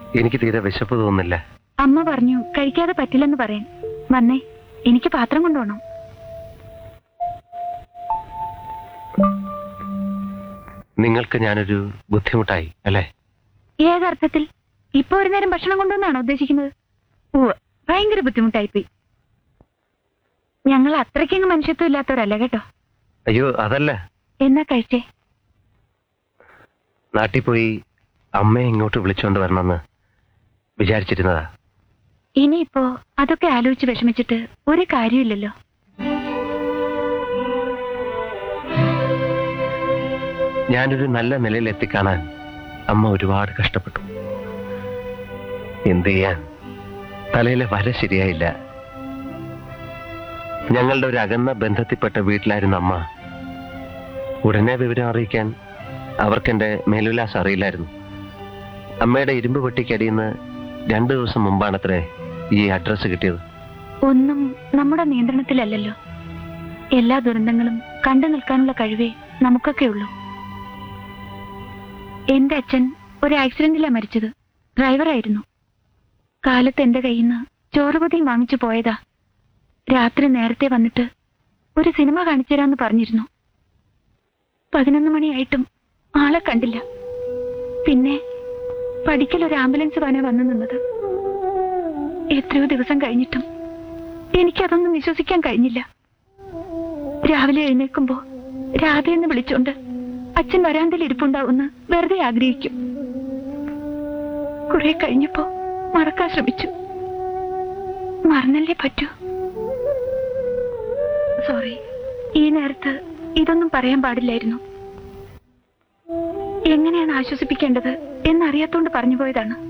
എനിക്ക് തീരെ വിശപ്പ് തോന്നുന്നില്ല അമ്മ പറഞ്ഞു കഴിക്കാതെ പറ്റില്ലെന്ന് പറയാൻ വന്നേ എനിക്ക് പാത്രം കൊണ്ടുപോകണം നിങ്ങൾക്ക് ഞാനൊരു ബുദ്ധിമുട്ടായി അല്ലേ ഏതർത്ഥത്തിൽ ഇപ്പൊ ഒരു നേരം ഭക്ഷണം കൊണ്ടുവന്നാണോ ഉദ്ദേശിക്കുന്നത് ഓ ഭയങ്കര ബുദ്ധിമുട്ടായിപ്പോയി ഞങ്ങൾ അത്രയ്ക്കങ്ങ് മനുഷ്യത്വം ഇല്ലാത്തവരല്ല കേട്ടോ അയ്യോ അതല്ല എന്നാ കഴിച്ചേ നാട്ടിൽ പോയി അമ്മയെ ഇങ്ങോട്ട് വിളിച്ചുകൊണ്ട് വരണമെന്ന് വിചാരിച്ചിരുന്നതാ ഇനിയിപ്പോ അതൊക്കെ ആലോചിച്ച് വിഷമിച്ചിട്ട് ഒരു കാര്യമില്ലല്ലോ ഞാനൊരു നല്ല നിലയിൽ എത്തിക്കാണാൻ അമ്മ ഒരുപാട് കഷ്ടപ്പെട്ടു എന്ത് ചെയ്യാൻ തലയിലെ വര ശരിയായില്ല ഞങ്ങളുടെ ഒരു അകന്ന ബന്ധത്തിൽപ്പെട്ട വീട്ടിലായിരുന്ന അമ്മ ഉടനെ വിവരം അറിയിക്കാൻ അവർക്കെന്റെ മേലുല്ലാസം അറിയില്ലായിരുന്നു അമ്മയുടെ ഇരുമ്പ് പെട്ടിക്കടിയിൽ നിന്ന് രണ്ടു ദിവസം മുമ്പാണത്രേ ഈ അഡ്രസ്സ് കിട്ടിയത് ഒന്നും നമ്മുടെ നിയന്ത്രണത്തിലല്ലല്ലോ എല്ലാ ദുരന്തങ്ങളും കണ്ടു നിൽക്കാനുള്ള കഴിവേ നമുക്കൊക്കെ ഉള്ളൂ എന്റെ അച്ഛൻ ഒരു ആക്സിഡന്റിലാ മരിച്ചത് ഡ്രൈവറായിരുന്നു കാലത്ത് എന്റെ കയ്യിൽ നിന്ന് ചോറുപതിയും വാങ്ങിച്ചു പോയതാ രാത്രി നേരത്തെ വന്നിട്ട് ഒരു സിനിമ കാണിച്ചു തരാന്ന് പറഞ്ഞിരുന്നു പതിനൊന്ന് മണിയായിട്ടും ആളെ കണ്ടില്ല പിന്നെ പഠിക്കൽ ഒരു ആംബുലൻസ് വാനെ വന്നു നിന്നത് എത്രയോ ദിവസം കഴിഞ്ഞിട്ടും എനിക്കതൊന്നും വിശ്വസിക്കാൻ കഴിഞ്ഞില്ല രാവിലെ എഴുന്നേൽക്കുമ്പോ രാധയെന്ന് വിളിച്ചോണ്ട് അച്ഛൻ വരാന്തയിൽ ഇരിപ്പുണ്ടാവുമെന്ന് വെറുതെ ആഗ്രഹിക്കും കുറെ കഴിഞ്ഞപ്പോ മറക്കാൻ ശ്രമിച്ചു മറന്നല്ലേ പറ്റൂ സോറി ഈ നേരത്ത് ഇതൊന്നും പറയാൻ പാടില്ലായിരുന്നു എങ്ങനെയാണ് ആശ്വസിപ്പിക്കേണ്ടത് എന്നറിയാത്തോണ്ട് പറഞ്ഞു പോയതാണ്